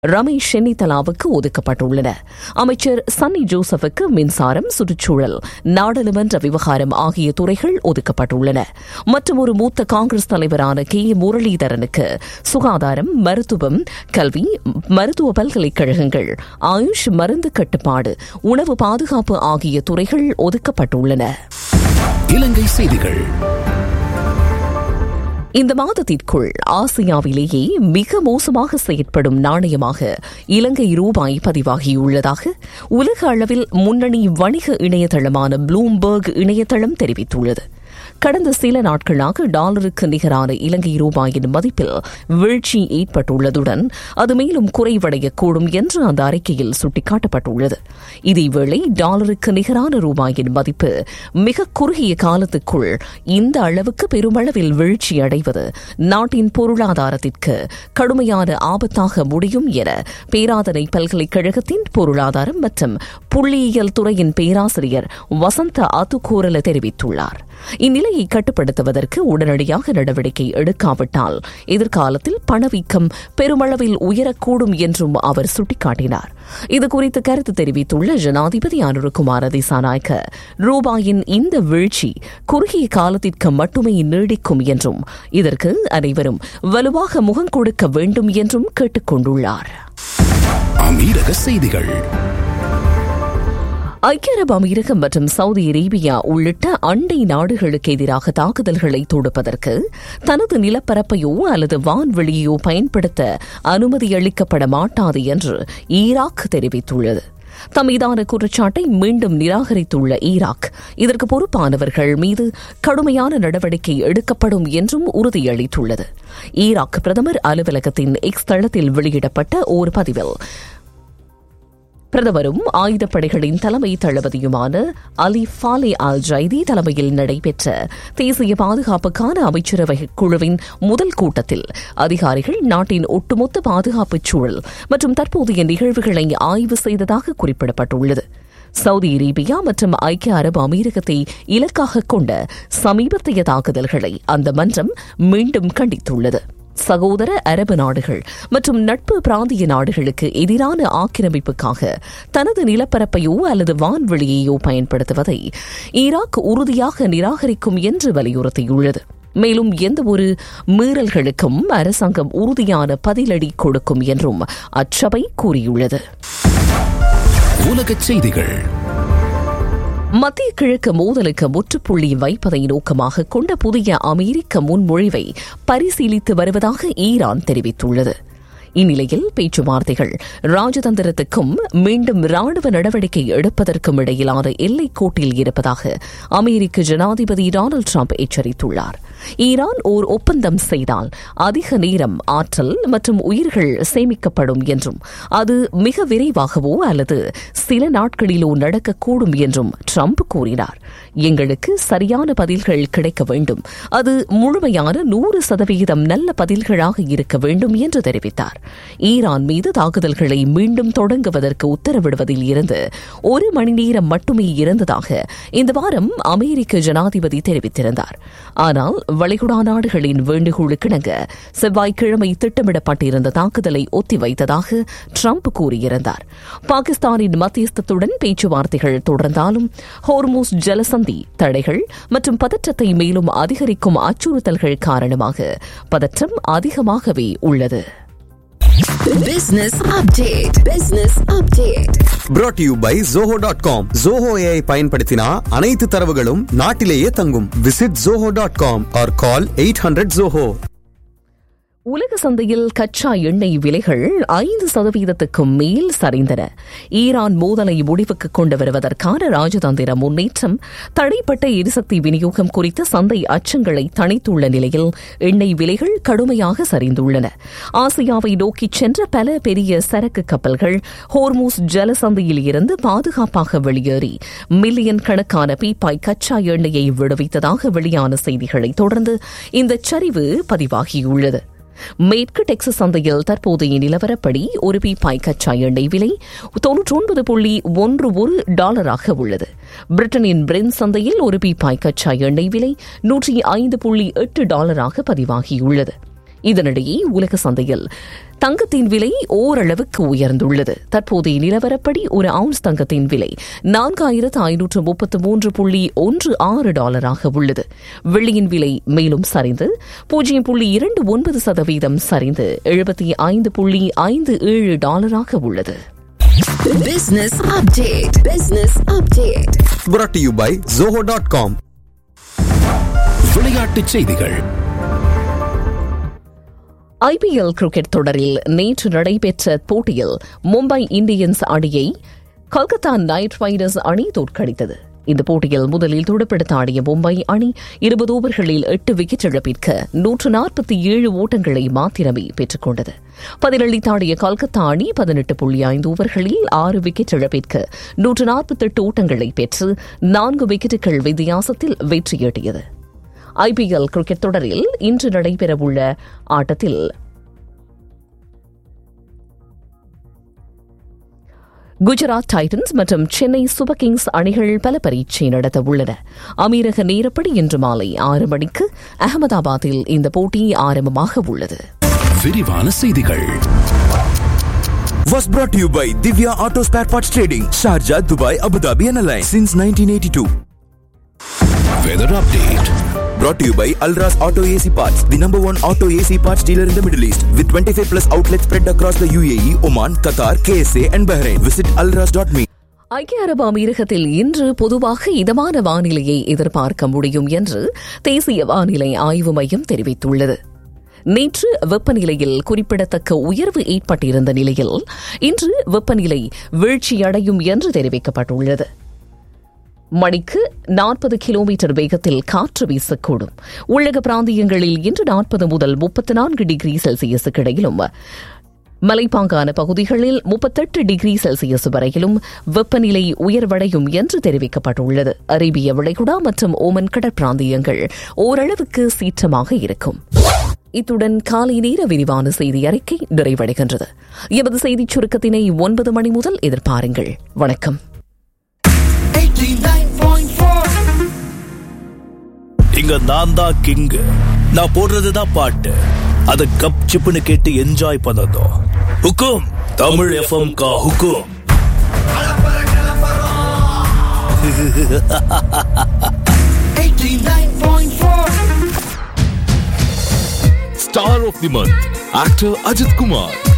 ரமேஷ் சென்னிதலாவுக்கு ஒதுக்கப்பட்டுள்ளன அமைச்சர் சன்னி ஜோசப்புக்கு மின்சாரம் சுற்றுச்சூழல் நாடாளுமன்ற விவகாரம் ஆகிய துறைகள் ஒதுக்கப்பட்டுள்ளன மற்றும் ஒரு மூத்த காங்கிரஸ் தலைவரான கே முரளிதரனுக்கு சுகாதாரம் மருத்துவம் கல்வி மருத்துவ பல்கலைக்கழகங்கள் ஆயுஷ் மருந்து கட்டுப்பாடு உணவு பாதுகாப்பு ஆகிய துறைகள் ஒதுக்கப்பட்டுள்ளன இலங்கை செய்திகள் இந்த மாதத்திற்குள் ஆசியாவிலேயே மிக மோசமாக செயற்படும் நாணயமாக இலங்கை ரூபாய் பதிவாகியுள்ளதாக உலக அளவில் முன்னணி வணிக இணையதளமான ப்ளூம்பர்க் இணையதளம் தெரிவித்துள்ளது கடந்த சில நாட்களாக டாலருக்கு நிகரான இலங்கை ரூபாயின் மதிப்பில் வீழ்ச்சி ஏற்பட்டுள்ளதுடன் அது மேலும் குறைவடையக்கூடும் என்று அந்த அறிக்கையில் சுட்டிக்காட்டப்பட்டுள்ளது இதேவேளை டாலருக்கு நிகரான ரூபாயின் மதிப்பு மிக குறுகிய காலத்துக்குள் இந்த அளவுக்கு பெருமளவில் வீழ்ச்சி அடைவது நாட்டின் பொருளாதாரத்திற்கு கடுமையான ஆபத்தாக முடியும் என பேராதனை பல்கலைக்கழகத்தின் பொருளாதாரம் மற்றும் புள்ளியியல் துறையின் பேராசிரியர் வசந்த அதுகோரல தெரிவித்துள்ளார் இந்நிலையை கட்டுப்படுத்துவதற்கு உடனடியாக நடவடிக்கை எடுக்காவிட்டால் எதிர்காலத்தில் பணவீக்கம் பெருமளவில் உயரக்கூடும் என்றும் அவர் சுட்டிக்காட்டினார் இதுகுறித்து கருத்து தெரிவித்துள்ள ஜனாதிபதி அனுருகுமார திசாநாயக்க ரூபாயின் இந்த வீழ்ச்சி குறுகிய காலத்திற்கு மட்டுமே நீடிக்கும் என்றும் இதற்கு அனைவரும் வலுவாக முகம் கொடுக்க வேண்டும் என்றும் கேட்டுக் கொண்டுள்ளார் அமீரக செய்திகள் ஐக்கிய அரபு அமீரகம் மற்றும் சவுதி அரேபியா உள்ளிட்ட அண்டை நாடுகளுக்கு எதிராக தாக்குதல்களை தொடுப்பதற்கு தனது நிலப்பரப்பையோ அல்லது வான்வெளியோ பயன்படுத்த அனுமதி அளிக்கப்பட மாட்டாது என்று ஈராக் தெரிவித்துள்ளது தம் மீதான குற்றச்சாட்டை மீண்டும் நிராகரித்துள்ள ஈராக் இதற்கு பொறுப்பானவர்கள் மீது கடுமையான நடவடிக்கை எடுக்கப்படும் என்றும் உறுதியளித்துள்ளது ஈராக் பிரதமர் அலுவலகத்தின் எக்ஸ் தளத்தில் வெளியிடப்பட்ட ஒரு பதிவில் பிரதமரும் ஆயுதப்படைகளின் தலைமை தளபதியுமான அலி ஃபாலே அல் ஜைதி தலைமையில் நடைபெற்ற தேசிய பாதுகாப்புக்கான அமைச்சரவை குழுவின் முதல் கூட்டத்தில் அதிகாரிகள் நாட்டின் ஒட்டுமொத்த பாதுகாப்பு சூழல் மற்றும் தற்போதைய நிகழ்வுகளை ஆய்வு செய்ததாக குறிப்பிடப்பட்டுள்ளது சவுதி அரேபியா மற்றும் ஐக்கிய அரபு அமீரகத்தை இலக்காக கொண்ட சமீபத்திய தாக்குதல்களை அந்த மன்றம் மீண்டும் கண்டித்துள்ளது சகோதர அரபு நாடுகள் மற்றும் நட்பு பிராந்திய நாடுகளுக்கு எதிரான ஆக்கிரமிப்புக்காக தனது நிலப்பரப்பையோ அல்லது வான்வெளியையோ பயன்படுத்துவதை ஈராக் உறுதியாக நிராகரிக்கும் என்று வலியுறுத்தியுள்ளது மேலும் எந்தவொரு மீறல்களுக்கும் அரசாங்கம் உறுதியான பதிலடி கொடுக்கும் என்றும் அச்சபை கூறியுள்ளது உலகச் செய்திகள் மத்திய கிழக்கு மோதலுக்கு முற்றுப்புள்ளி வைப்பதை நோக்கமாக கொண்ட புதிய அமெரிக்க முன்மொழிவை பரிசீலித்து வருவதாக ஈரான் தெரிவித்துள்ளது இந்நிலையில் பேச்சுவார்த்தைகள் ராஜதந்திரத்துக்கும் மீண்டும் ராணுவ நடவடிக்கை எடுப்பதற்கும் இடையிலான எல்லைக்கோட்டில் இருப்பதாக அமெரிக்க ஜனாதிபதி டொனால்டு டிரம்ப் எச்சரித்துள்ளார் ஈரான் ஓர் ஒப்பந்தம் செய்தால் அதிக நேரம் ஆற்றல் மற்றும் உயிர்கள் சேமிக்கப்படும் என்றும் அது மிக விரைவாகவோ அல்லது சில நாட்களிலோ நடக்கக்கூடும் என்றும் ட்ரம்ப் கூறினார் எங்களுக்கு சரியான பதில்கள் கிடைக்க வேண்டும் அது முழுமையான நூறு சதவீதம் நல்ல பதில்களாக இருக்க வேண்டும் என்று தெரிவித்தார் ஈரான் மீது தாக்குதல்களை மீண்டும் தொடங்குவதற்கு உத்தரவிடுவதில் இருந்து ஒரு மணி நேரம் மட்டுமே இருந்ததாக இந்த வாரம் அமெரிக்க ஜனாதிபதி தெரிவித்திருந்தார் ஆனால் வளைகுடா நாடுகளின் வேண்டுகோளுக்கிணங்க செவ்வாய்க்கிழமை திட்டமிடப்பட்டிருந்த தாக்குதலை ஒத்திவைத்ததாக ட்ரம்ப் கூறியிருந்தார் பாகிஸ்தானின் மத்தியஸ்தத்துடன் பேச்சுவார்த்தைகள் தொடர்ந்தாலும் ஹோர்மூஸ் ஜலசந்தி தடைகள் மற்றும் பதற்றத்தை மேலும் அதிகரிக்கும் அச்சுறுத்தல்கள் காரணமாக பதற்றம் அதிகமாகவே உள்ளது Business update. Business update. brought to you by zoho.com zoho ai பயன்படுத்தினா அனைத்து தரவுகளும் நாட்டிலேயே தங்கும் visit zoho.com or call 800 zoho உலக சந்தையில் கச்சா எண்ணெய் விலைகள் ஐந்து சதவீதத்துக்கும் மேல் சரிந்தன ஈரான் மோதலை முடிவுக்கு கொண்டு வருவதற்கான ராஜதந்திர முன்னேற்றம் தடைப்பட்ட எரிசக்தி விநியோகம் குறித்த சந்தை அச்சங்களை தணித்துள்ள நிலையில் எண்ணெய் விலைகள் கடுமையாக சரிந்துள்ளன ஆசியாவை நோக்கிச் சென்ற பல பெரிய சரக்கு கப்பல்கள் ஹோர்மூஸ் ஜலசந்தையில் இருந்து பாதுகாப்பாக வெளியேறி மில்லியன் கணக்கான பீப்பாய் கச்சா எண்ணெயை விடுவித்ததாக வெளியான செய்திகளை தொடர்ந்து இந்த சரிவு பதிவாகியுள்ளது மேற்கு டெக்சஸ் சந்தையில் தற்போதைய நிலவரப்படி ஒரு பீப்பாய் கச்சா எண்ணெய் விலை தொன்னூற்றி ஒன்பது புள்ளி ஒன்று ஒரு டாலராக உள்ளது பிரிட்டனின் பிரென் சந்தையில் ஒரு பீப்பாய் கச்சா எண்ணெய் விலை நூற்றி ஐந்து புள்ளி எட்டு டாலராக பதிவாகியுள்ளது இதனிடையே உலக சந்தையில் தங்கத்தின் விலை ஓரளவுக்கு உயர்ந்துள்ளது தற்போதைய நிலவரப்படி ஒரு அவுன்ஸ் தங்கத்தின் விலை நான்காயிரத்து ஐநூற்று முப்பத்து மூன்று புள்ளி ஒன்று ஆறு டாலராக உள்ளது வெள்ளியின் விலை மேலும் சரிந்து பூஜ்ஜியம் புள்ளி இரண்டு ஒன்பது சதவீதம் சரிந்து எழுபத்தி ஐந்து புள்ளி ஐந்து ஏழு டாலராக உள்ளது Business update. Business update. brought to you by zoho.com விளையாட்டுச் செய்திகள் ஐபிஎல் கிரிக்கெட் தொடரில் நேற்று நடைபெற்ற போட்டியில் மும்பை இந்தியன்ஸ் அணியை கொல்கத்தா நைட் ரைடர்ஸ் அணி தோற்கடித்தது இந்த போட்டியில் முதலில் துடுப்படுத்த ஆடிய மும்பை அணி இருபது ஓவர்களில் எட்டு விக்கெட் இழப்பிற்கு நூற்று நாற்பத்தி ஏழு ஓட்டங்களை மாத்திரமே பெற்றுக் கொண்டது பதிலளித்தாடிய கொல்கத்தா அணி பதினெட்டு புள்ளி ஐந்து ஓவர்களில் ஆறு விக்கெட் இழப்பிற்கு நூற்று நாற்பத்தெட்டு ஓட்டங்களை பெற்று நான்கு விக்கெட்டுகள் வித்தியாசத்தில் வெற்றியீட்டியது ஐபிஎல் கிரிக்கெட் தொடரில் இன்று நடைபெறவுள்ள ஆட்டத்தில் குஜராத் டைட்டன்ஸ் மற்றும் சென்னை சூப்பர் கிங்ஸ் அணிகள் பல பரீட்சை நடத்த உள்ளன அமீரக நேரப்படி இன்று மாலை ஆறு மணிக்கு அகமதாபாத்தில் இந்த போட்டி ஆரம்பமாக உள்ளது விரிவான செய்திகள் was brought to you by Divya Auto Spare Parts Trading, Sharjah, Dubai, Abu Dhabi and Alliance since 1982. Weather update Brought to you by Alras Auto AC Parts, the number one auto AC parts dealer in the Middle East, with 25 plus outlets spread across the UAE, Oman, Qatar, KSA and Bahrain. Visit alras.me. ஐக்கிய அரபு அமீரகத்தில் இன்று பொதுவாக இதமான வானிலையை எதிர்பார்க்க முடியும் என்று தேசிய வானிலை ஆய்வு மையம் தெரிவித்துள்ளது நேற்று வெப்பநிலையில் குறிப்பிடத்தக்க உயர்வு ஏற்பட்டிருந்த நிலையில் இன்று வெப்பநிலை வீழ்ச்சியடையும் என்று தெரிவிக்கப்பட்டுள்ளது மணிக்கு நாற்பது கிலோமீட்டர் வேகத்தில் காற்று வீசக்கூடும் உள்ளக பிராந்தியங்களில் இன்று நாற்பது முதல் முப்பத்தி நான்கு டிகிரி செல்சியஸுக்கு இடையிலும் மலைப்பாங்கான பகுதிகளில் முப்பத்தெட்டு டிகிரி செல்சியஸ் வரையிலும் வெப்பநிலை உயர்வடையும் என்று தெரிவிக்கப்பட்டுள்ளது அரேபிய விளைகுடா மற்றும் ஓமன் கடற்பிராந்தியங்கள் ஓரளவுக்கு சீற்றமாக இருக்கும் இத்துடன் காலை நேர விரிவான செய்தி அறிக்கை நிறைவடைகின்றது எமது செய்திச் சுருக்கத்தினை ஒன்பது மணி முதல் எதிர்பாருங்கள் வணக்கம் இங்க நான் தான் கிங் நான் போடுறதுதான் பாட்டு அத கப் சிப்புன்னு கேட்டு என்ஜாய் பண்ணதும் ஹுக்கும் தமிழ் எஃப்எம் கா ஹுக்கும் Star of the month, actor Ajit Kumar.